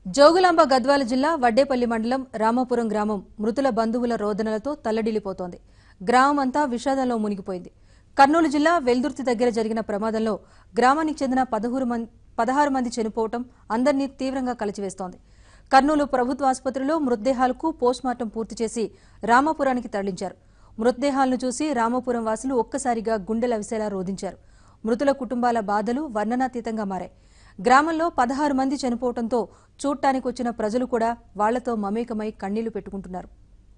జోగులాంబ గద్వాల జిల్లా వడ్డేపల్లి మండలం రామాపురం గ్రామం మృతుల బంధువుల రోదనలతో తల్లడిల్లిపోతోంది గ్రామం అంతా విషాదంలో మునిగిపోయింది కర్నూలు జిల్లా వెల్దుర్తి దగ్గర జరిగిన ప్రమాదంలో గ్రామానికి చెందిన పదహారు మంది పదహారు మంది చనిపోవటం అందరినీ తీవ్రంగా కలిచివేస్తోంది కర్నూలు ప్రభుత్వ ఆసుపత్రిలో మృతదేహాలకు పోస్టుమార్టం పూర్తి చేసి రామాపురానికి తరలించారు మృతదేహాలను చూసి రామాపురం వాసులు ఒక్కసారిగా గుండెల విసేలా రోధించారు మృతుల కుటుంబాల బాధలు వర్ణనాతీతంగా మారాయి గ్రామంలో పదహారు మంది చనిపోవడంతో చూడటానికి వచ్చిన ప్రజలు కూడా వాళ్లతో మమేకమై కన్నీళ్లు పెట్టుకుంటున్నారు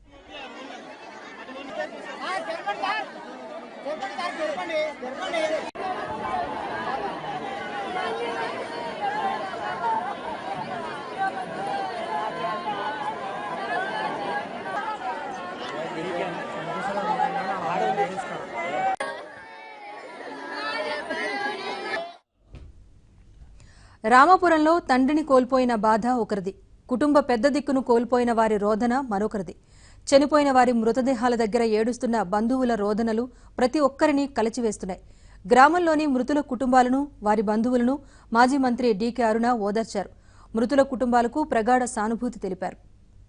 రామాపురంలో తండ్రిని కోల్పోయిన బాధ ఒకరిది కుటుంబ పెద్ద దిక్కును కోల్పోయిన వారి రోదన మరొకరిది చనిపోయిన వారి మృతదేహాల దగ్గర ఏడుస్తున్న బంధువుల రోదనలు ప్రతి ఒక్కరిని కలిచివేస్తున్నాయి గ్రామంలోని మృతుల కుటుంబాలను వారి బంధువులను మాజీ మంత్రి డీకే అరుణ ఓదార్చారు మృతుల కుటుంబాలకు ప్రగాఢ సానుభూతి తెలిపారు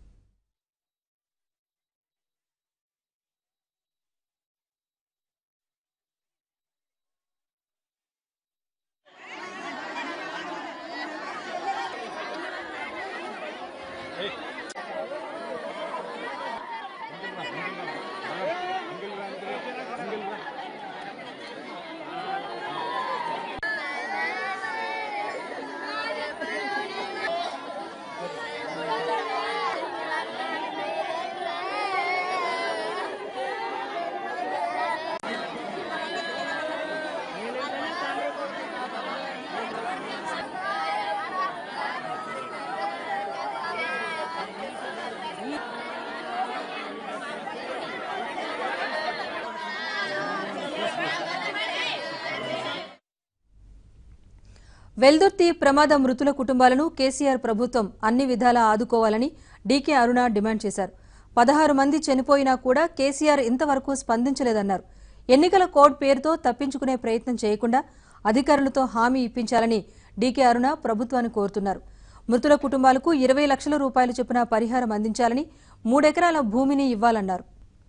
వెల్దుర్తి ప్రమాద మృతుల కుటుంబాలను కేసీఆర్ ప్రభుత్వం అన్ని విధాలా ఆదుకోవాలని డీకే అరుణ డిమాండ్ చేశారు పదహారు మంది చనిపోయినా కూడా కేసీఆర్ ఇంతవరకు స్పందించలేదన్నారు ఎన్నికల కోడ్ పేరుతో తప్పించుకునే ప్రయత్నం చేయకుండా అధికారులతో హామీ ఇప్పించాలని డీకే అరుణ ప్రభుత్వాన్ని కోరుతున్నారు మృతుల కుటుంబాలకు ఇరవై లక్షల రూపాయలు చొప్పున పరిహారం అందించాలని మూడెకరాల భూమిని ఇవ్వాలన్నారు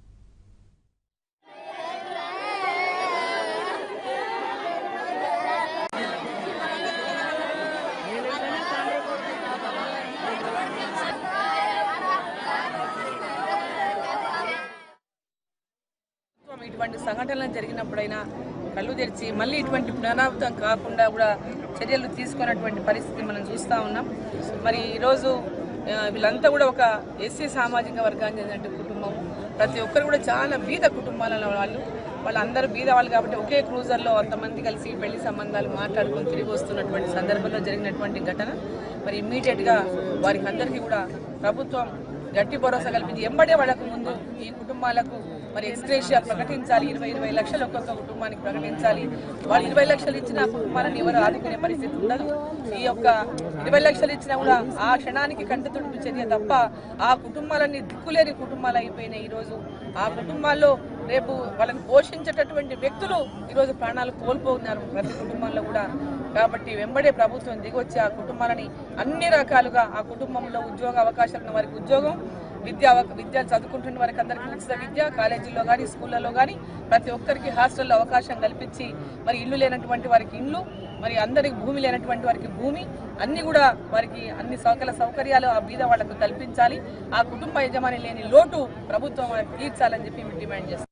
ప్రభుత్వం ఇటువంటి సంఘటనలు జరిగినప్పుడైనా కళ్ళు తెరిచి మళ్ళీ ఇటువంటి పునరావృతం కాకుండా కూడా చర్యలు తీసుకున్నటువంటి పరిస్థితి మనం చూస్తూ ఉన్నాం మరి ఈరోజు ఆ, వీళ్ళంతా కూడా ఒక ఎస్సీ సామాజిక వర్గానికి చెందిన కుటుంబం ప్రతి ఒక్కరు కూడా చాలా బీద కుటుంబాల వాళ్ళు వాళ్ళందరూ బీద వాళ్ళు కాబట్టి ఒకే క్రూజర్లో అంతమంది కలిసి పెళ్లి సంబంధాలు మాట్లాడుకొని తిరిగి వస్తున్నటువంటి సందర్భంలో జరిగినటువంటి ఘటన మరి ఇమ్మీడియట్గా వారికి అందరికీ కూడా ప్రభుత్వం గట్టి భరోసా కల్పించి ఎంబడే వాళ్ళకు ముందు ఈ కుటుంబాలకు మరి ఎక్స్గ్రేషియా ప్రకటించాలి ఇరవై ఇరవై లక్షలు ఒక్కొక్క కుటుంబానికి ప్రకటించాలి వాళ్ళు ఇరవై లక్షలు ఇచ్చిన ఆ కుటుంబాలను ఎవరు ఆదుకునే పరిస్థితి ఉండదు ఈ యొక్క ఇరవై లక్షలు ఇచ్చినా కూడా ఆ క్షణానికి కంటి తుడుపు చర్య తప్ప ఆ కుటుంబాలన్నీ దిక్కులేని కుటుంబాలు అయిపోయినాయి ఈరోజు ఆ కుటుంబాల్లో రేపు వాళ్ళని పోషించేటటువంటి వ్యక్తులు ఈరోజు ప్రాణాలు కోల్పోతున్నారు ప్రతి కుటుంబంలో కూడా కాబట్టి వెంబడే ప్రభుత్వం దిగొచ్చి ఆ కుటుంబాలని అన్ని రకాలుగా ఆ కుటుంబంలో ఉద్యోగ అవకాశాలు ఉన్న వారికి ఉద్యోగం విద్య అవ- విద్య చదువుకుంటున్న వారికి అందరికీ ఉచిత విద్య కాలేజీల్లో కానీ స్కూళ్ళలో కానీ ప్రతి ఒక్కరికి హాస్టల్లో అవకాశం కల్పించి మరి ఇల్లు లేనటువంటి వారికి ఇల్లు మరి అందరికి భూమి లేనటువంటి వారికి భూమి అన్ని కూడా వారికి అన్ని సకల సౌకర్యాలు ఆ బీద వాళ్లకు కల్పించాలి ఆ కుటుంబ యజమాని లేని లోటు ప్రభుత్వం వారికి తీర్చాలని చెప్పి మేము డిమాండ్ చేస్తాం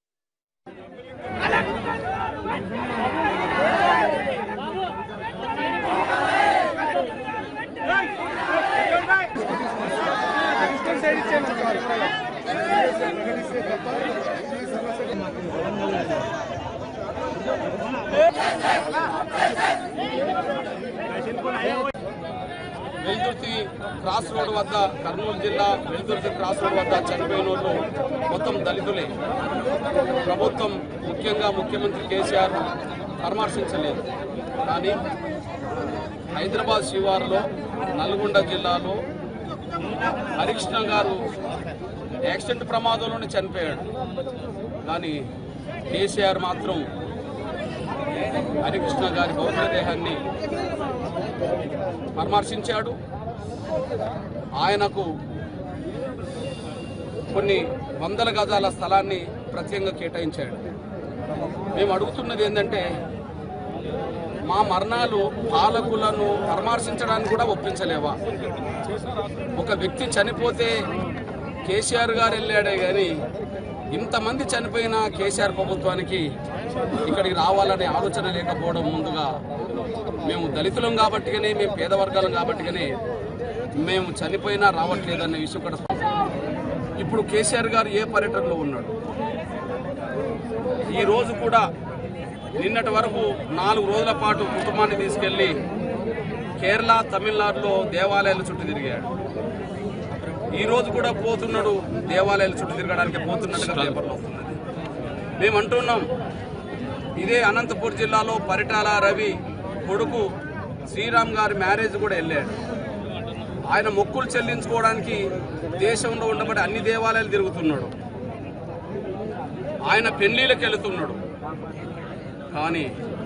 వెల్దుర్తి క్రాస్ రోడ్ వద్ద కర్నూలు జిల్లా వెల్దుర్తి క్రాస్ రోడ్ వద్ద చనిపోయిన వాళ్ళు మొత్తం దళితులే ప్రభుత్వం ముఖ్యంగా ముఖ్యమంత్రి కేసీఆర్ పరామర్శించలేదు కానీ హైదరాబాద్ శివారులో నల్గొండ జిల్లాలో హరికృష్ణ గారు యాక్సిడెంట్ ప్రమాదంలోనే చనిపోయాడు కానీ కేసీఆర్ మాత్రం హరికృష్ణ గారి భౌతిక దేహాన్ని పరామర్శించాడు ఆయనకు కొన్ని వందల గజాల స్థలాన్ని ప్రత్యేకంగా కేటాయించాడు మేము అడుగుతున్నది ఏంటంటే మా మరణాలు పాలకులను పరామర్శించడానికి కూడా ఒప్పించలేవా ఒక వ్యక్తి చనిపోతే కేసీఆర్ గారు వెళ్ళాడే కానీ ఇంతమంది చనిపోయిన కేసీఆర్ ప్రభుత్వానికి ఇక్కడికి రావాలనే ఆలోచన లేకపోవడం ముందుగా మేము దళితులం కాబట్టిగానే మేము పేదవర్గాలం కాబట్టిగానే మేము చనిపోయినా రావట్లేదనే విషయం కూడా ఇప్పుడు కేసీఆర్ గారు ఏ పర్యటనలో ఉన్నాడు ఈ రోజు కూడా నిన్నటి వరకు నాలుగు రోజుల పాటు కుటుంబాన్ని తీసుకెళ్లి కేరళ తమిళనాడులో దేవాలయాల చుట్టూ తిరిగాడు ఈ రోజు కూడా పోతున్నాడు దేవాలయాల చుట్టూ తిరగడానికి పోతున్నట్టుగా పేపర్లో వస్తున్నది మేము అంటున్నాం ఇదే అనంతపూర్ జిల్లాలో పరిటాల రవి కొడుకు శ్రీరామ్ గారి మ్యారేజ్ కూడా వెళ్ళాడు ఆయన మొక్కులు చెల్లించుకోవడానికి దేశంలో ఉండబడి అన్ని దేవాలయాలు తిరుగుతున్నాడు ఆయన పెళ్లిళ్ళకి వెళుతున్నాడు కానీ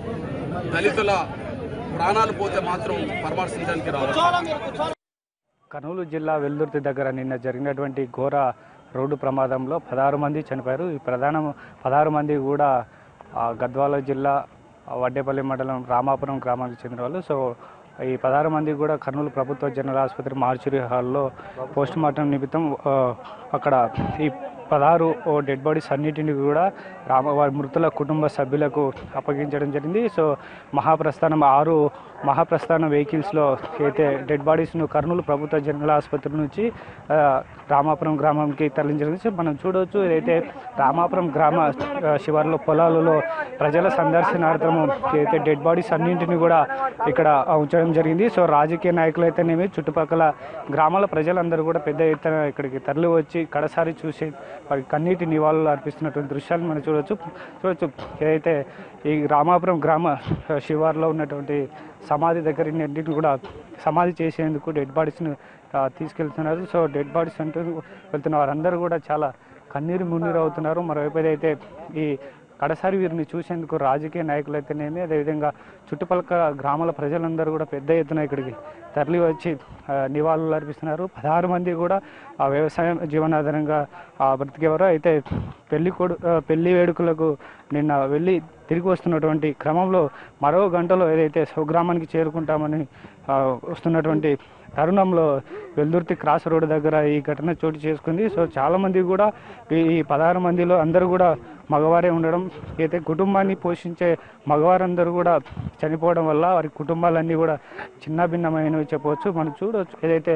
దళితుల ప్రాణాలు పోతే మాత్రం పరామర్శించడానికి రావాలి కర్నూలు జిల్లా వెల్దుర్తి దగ్గర నిన్న జరిగినటువంటి ఘోర రోడ్డు ప్రమాదంలో పదహారు మంది చనిపోయారు ఈ ప్రధాన పదహారు మంది కూడా ఆ, గద్వాల జిల్లా ఆ, వడ్డేపల్లి మండలం రామాపురం గ్రామానికి చెందిన వాళ్ళు సో ఈ పదహారు మంది కూడా కర్నూలు ప్రభుత్వ జనరల్ ఆసుపత్రి మార్చురీ హాల్లో పోస్ట్ మార్టం నిమిత్తం ఆ, అక్కడ ఈ పదహారు ఓ డెడ్ బాడీస్ అన్నిటిని కూడా రామ వారి మృతుల కుటుంబ సభ్యులకు అప్పగించడం జరిగింది సో మహాప్రస్థానం ఆరు మహాప్రస్థానం వెహికల్స్లో అయితే డెడ్ బాడీస్ను కర్నూలు ప్రభుత్వ జనరల్ ఆసుపత్రి నుంచి ఆ, రామాపురం గ్రామంకి తరలించడం సో మనం చూడవచ్చు ఏదైతే రామాపురం గ్రామ ఆ, శివార్లో పొలాలలో ప్రజల సందర్శనార్థము ఏదైతే డెడ్ బాడీస్ అన్నింటినీ కూడా ఇక్కడ ఉంచడం జరిగింది సో రాజకీయ నాయకులు అయితేనేమి చుట్టుపక్కల గ్రామాల ప్రజలందరూ కూడా పెద్ద ఎత్తున ఇక్కడికి తరలి వచ్చి కడసారి చూసి వారి కన్నీటి నివాళులు అర్పిస్తున్నటువంటి దృశ్యాలు మనం చూడవచ్చు చూడవచ్చు ఏదైతే ఈ రామాపురం గ్రామ ఆ, శివార్లో ఉన్నటువంటి సమాధి దగ్గర అన్నింటిని కూడా సమాధి చేసేందుకు డెడ్ బాడీస్ని తీసుకెళ్తున్నారు సో డెడ్ బాడీస్ అంటూ వెళ్తున్న వారందరూ కూడా చాలా కన్నీరు మున్నీరు అవుతున్నారు మరోవైపు ఏదైతే ఈ కడసారి వీరిని చూసేందుకు రాజకీయ నాయకులు అయితేనేమి అదేవిధంగా చుట్టుపక్కల గ్రామాల ప్రజలందరూ కూడా పెద్ద ఎత్తున ఇక్కడికి తరలి వచ్చి ఆ, నివాళులు అర్పిస్తున్నారు పదహారు మంది కూడా ఆ వ్యవసాయం జీవనాధారంగా ఆ, బ్రతికేవారు అయితే పెళ్లి కొడు ఆ, పెళ్లి వేడుకలకు నిన్న వెళ్ళి తిరిగి వస్తున్నటువంటి క్రమంలో మరో గంటలో ఏదైతే స్వగ్రామానికి చేరుకుంటామని ఆ, వస్తున్నటువంటి తరుణంలో వెల్దుర్తి క్రాస్ రోడ్ దగ్గర ఈ ఘటన చోటు చేసుకుంది సో చాలా మంది కూడా ఈ ఈ పదహారు మందిలో అందరూ కూడా మగవారే ఉండడం అయితే కుటుంబాన్ని పోషించే మగవారందరూ కూడా చనిపోవడం వల్ల వారి కుటుంబాలన్నీ కూడా చిన్న భిన్నమైనవి చెప్పవచ్చు మనం చూడవచ్చు ఏదైతే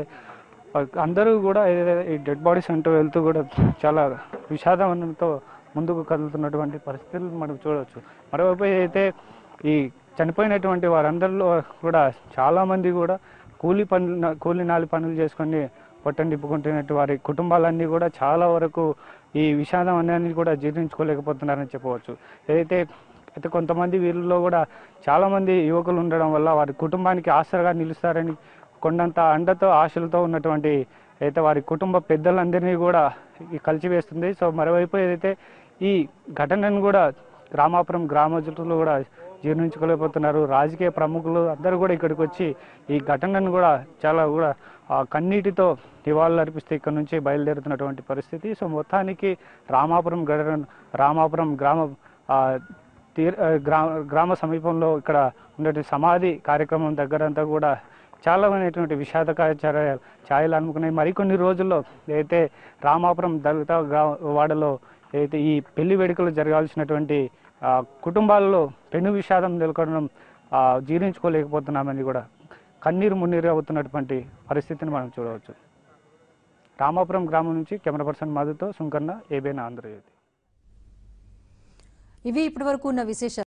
అందరూ కూడా ఏదైతే ఈ డెడ్ బాడీస్ అంటూ వెళ్తూ కూడా చాలా విషాదంతో ముందుకు కదులుతున్నటువంటి పరిస్థితులు మనం చూడవచ్చు మరోవైపు అయితే ఈ చనిపోయినటువంటి వారందరిలో కూడా చాలామంది కూడా కూలి పనులు కూలి నాలి పనులు చేసుకొని పొట్టం నింపుకుంటున్నట్టు వారి కుటుంబాలన్నీ కూడా చాలా వరకు ఈ విషాదం అనేది కూడా జీర్ణించుకోలేకపోతున్నారని చెప్పవచ్చు ఏదైతే అయితే కొంతమంది వీళ్ళలో కూడా చాలామంది యువకులు ఉండడం వల్ల వారి కుటుంబానికి ఆసరగా నిలుస్తారని కొండంత అండతో ఆశలతో ఉన్నటువంటి అయితే వారి కుటుంబ పెద్దలందరినీ కూడా ఈ కలిసివేస్తుంది సో మరోవైపు ఏదైతే ఈ ఘటనను కూడా రామాపురం గ్రామజులు కూడా జీర్ణించుకోలేకపోతున్నారు రాజకీయ ప్రముఖులు అందరూ కూడా ఇక్కడికి వచ్చి ఈ ఘటనను కూడా చాలా కూడా ఆ, కన్నీటితో నివాళులు అర్పిస్తే ఇక్కడ నుంచి బయలుదేరుతున్నటువంటి పరిస్థితి సో మొత్తానికి రామాపురం ఘటన రామాపురం గ్రామ ఆ, తీర్ ఆ, గ్రామ గ్రామ సమీపంలో ఇక్కడ ఉన్నటువంటి సమాధి కార్యక్రమం దగ్గరంతా కూడా చాలా అనేటువంటి విషాదకర చర్య ఛాయలు అనుకున్నాయి మరికొన్ని రోజుల్లో అయితే రామాపురం దళిత గ్రా వాడలో అయితే ఈ పెళ్లి వేడుకలు జరగాల్సినటువంటి ఆ, కుటుంబాల్లో పెను విషాదం నెలకొనడం ఆ, జీర్ణించుకోలేకపోతున్నామని కూడా కన్నీరు మున్నీరు అవుతున్నటువంటి పరిస్థితిని మనం చూడవచ్చు రామాపురం గ్రామం నుంచి కెమెరా పర్సన్ మధుతో సుంకన్న ఏబైనా ఆంధ్రజ్యోతి ఇవి ఇప్పటివరకు ఉన్న విశేషాలు